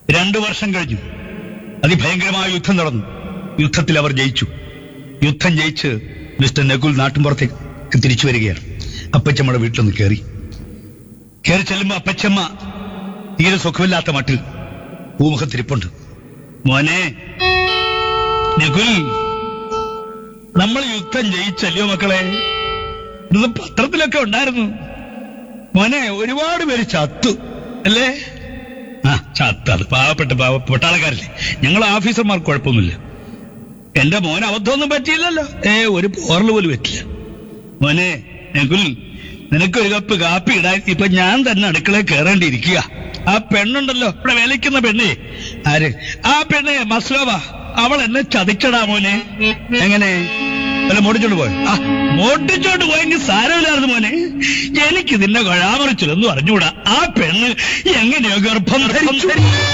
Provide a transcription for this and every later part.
രണ്ടു വർഷം കഴിഞ്ഞു അതിഭയങ്കരമായ യുദ്ധം നടന്നു യുദ്ധത്തിൽ അവർ ജയിച്ചു യുദ്ധം ജയിച്ച് മിസ്റ്റർ നകുൽ നാട്ടിൻപുറത്തേക്ക് തിരിച്ചു വരികയാണ് അപ്പച്ചമ്മയുടെ വീട്ടിലൊന്ന് കയറി കയറി ചെല്ലുമ്പോ അപ്പച്ചമ്മ തീരെ സുഖമില്ലാത്ത മട്ടിൽ ഭൂമുഖത്തിരിപ്പുണ്ട് മോനെ നകുൽ നമ്മൾ യുദ്ധം ജയിച്ചല്ലയോ മക്കളെ ഇത് പത്രത്തിലൊക്കെ ഉണ്ടായിരുന്നു മോനെ ഒരുപാട് പേര് ചത്തു അല്ലേ ആ ചത്ത് അത് പാവപ്പെട്ട പാവ പട്ടാളക്കാരല്ലേ ഞങ്ങൾ ഓഫീസർമാർക്ക് കുഴപ്പമൊന്നുമില്ല എന്റെ മോന് അബദ്ധമൊന്നും പറ്റിയില്ലല്ലോ ഏ ഒരു പോറൽ പോലും പറ്റില്ല മോനെ നകുൽ നിനക്കൊരു കപ്പ് കാപ്പി ഇടാൻ ഇപ്പൊ ഞാൻ തന്നെ അടുക്കളയിൽ കയറേണ്ടിയിരിക്കുക ആ പെണ്ണുണ്ടല്ലോ ഇവിടെ വേലിക്കുന്ന പെണ്ണേ ആര് ആ പെണ്ണെ മസ്ലോവ അവൾ എന്നെ ചതിച്ചടാ മോനെ എങ്ങനെ അല്ല മോട്ടിച്ചോണ്ട് പോയോ ആ മോട്ടിച്ചോണ്ട് പോയെങ്കിൽ സാരമില്ലായിരുന്നു മോനെ എനിക്ക് നിന്നെ കൊഴാമറിച്ചില്ലെന്ന് പറഞ്ഞുകൂടാ ആ പെണ്ണ് എങ്ങനെയോ ഗർഭം ധരിച്ചു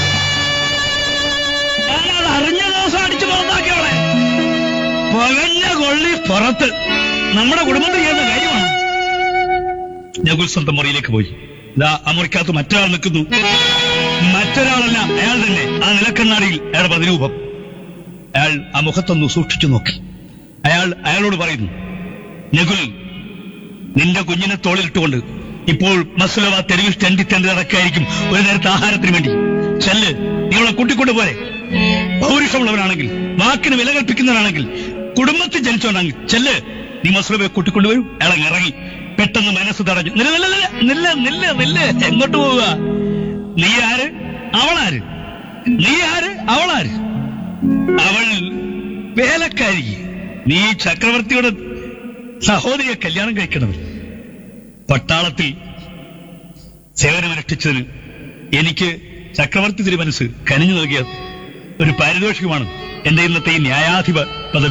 ഞാനത് അറിഞ്ഞ ദിവസം അടിച്ചു പുറത്താക്കിയവളെ പകഞ്ഞ കൊള്ളി പുറത്ത് നമ്മുടെ കുടുംബത്തിൽ ചെയ്യുന്ന കാര്യമാണ് നകുൽ സ്വന്തം മുറിയിലേക്ക് പോയി ഇതാ ആ മുറിക്കകത്ത് മറ്റൊരാൾ നിൽക്കുന്നു മറ്റൊരാളല്ല അയാൾ തന്നെ ആ നിലക്കണ്ണാടിയിൽ അയാളുടെ പ്രതിരൂപം അയാൾ ആ മുഖത്തൊന്ന് സൂക്ഷിച്ചു നോക്കി അയാൾ അയാളോട് പറയുന്നു നകുൽ നിന്റെ കുഞ്ഞിനെ തോളിലിട്ടുകൊണ്ട് ഇപ്പോൾ മസുലവ തെരുവിൽ തെണ്ടി തെണ്ടി നടക്കായിരിക്കും ഒരു നേരത്തെ ആഹാരത്തിന് വേണ്ടി ചെല്ല് നിങ്ങളെ കൂട്ടിക്കൊണ്ട് പോരെ പൗരുഷമുള്ളവനാണെങ്കിൽ വാക്കിന് വില കൽപ്പിക്കുന്നവനാണെങ്കിൽ കുടുംബത്തിൽ ജനിച്ചവനാണെങ്കിൽ ചെല്ല് നീ മസുലവയെ കൂട്ടിക്കൊണ്ടുവരും അയാളെ ഇറങ്ങി പെട്ടെന്ന് മനസ്സ് തടഞ്ഞു നില്ല നില്ല നില്ല നില്ല നില്ല നില്ല എങ്ങോട്ട് പോവുക നീ ആര് അവളാര് നീ ആര് അവളാര് അവൾ വേലക്കാരി നീ ചക്രവർത്തിയുടെ സഹോദരിയെ കല്യാണം കഴിക്കണത് പട്ടാളത്തിൽ സേവനമനുഷ്ഠിച്ചതിന് എനിക്ക് ചക്രവർത്തി തിരുമനസ് കനിഞ്ഞു നൽകിയ ഒരു പാരിതോഷികമാണ് എന്റെ ഇന്നത്തെ ഈ ന്യായാധിപ പദവി